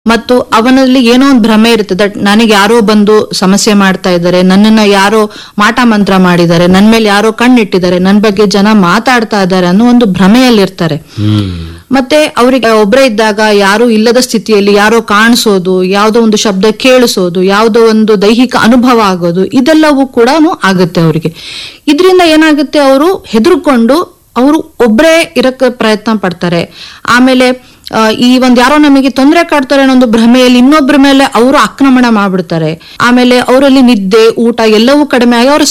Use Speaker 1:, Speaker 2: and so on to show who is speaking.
Speaker 1: ಮತ್ತು ಅವನಲ್ಲಿ ಏನೋ ಒಂದು ಭ್ರಮೆ ಇರುತ್ತೆ ದಟ್ ನನಗೆ ಯಾರೋ ಬಂದು ಸಮಸ್ಯೆ ಮಾಡ್ತಾ ಇದ್ದಾರೆ ನನ್ನನ್ನ ಯಾರೋ ಮಾಟ ಮಂತ್ರ ಮಾಡಿದ್ದಾರೆ ನನ್ ಮೇಲೆ ಯಾರೋ ಕಣ್ಣಿಟ್ಟಿದ್ದಾರೆ ನನ್ ಬಗ್ಗೆ ಜನ ಮಾತಾಡ್ತಾ ಇದ್ದಾರೆ ಅನ್ನೋ ಒಂದು ಭ್ರಮೆಯಲ್ಲಿರ್ತಾರೆ
Speaker 2: ಹ್ಮ್
Speaker 1: ಮತ್ತೆ ಅವರಿಗೆ ಒಬ್ಬರೇ ಇದ್ದಾಗ ಯಾರು ಇಲ್ಲದ ಸ್ಥಿತಿಯಲ್ಲಿ ಯಾರೋ ಕಾಣಿಸೋದು ಯಾವುದೋ ಒಂದು ಶಬ್ದ ಕೇಳಿಸೋದು ಯಾವುದೋ ಒಂದು ದೈಹಿಕ ಅನುಭವ ಆಗೋದು ಇದೆಲ್ಲವೂ ಕೂಡ ಆಗುತ್ತೆ ಅವರಿಗೆ ಇದರಿಂದ ಏನಾಗುತ್ತೆ ಅವರು ಹೆದರ್ಕೊಂಡು ಅವರು ಒಬ್ಬರೇ ಇರಕ್ಕೆ ಪ್ರಯತ್ನ ಪಡ್ತಾರೆ ಆಮೇಲೆ ಆ, ಈ ಒಂದ್ ಯಾರೋ ನಮಗೆ ತೊಂದರೆ ಕಾಡ್ತಾರೆ ಅನ್ನೋ ಒಂದು ಭ್ರಮೆಯಲ್ಲಿ ಇನ್ನೊಬ್ಬರ ಮೇಲೆ ಅವರು ಆಕ್ರಮಣ ಮಾಡ್ಬಿಡ್ತಾರೆ ಆಮೇಲೆ ಅವರಲ್ಲಿ ನಿದ್ದೆ ಊಟ ಎಲ್ಲವೂ ಕಡಿಮೆ ಆಗಿ ಅವರ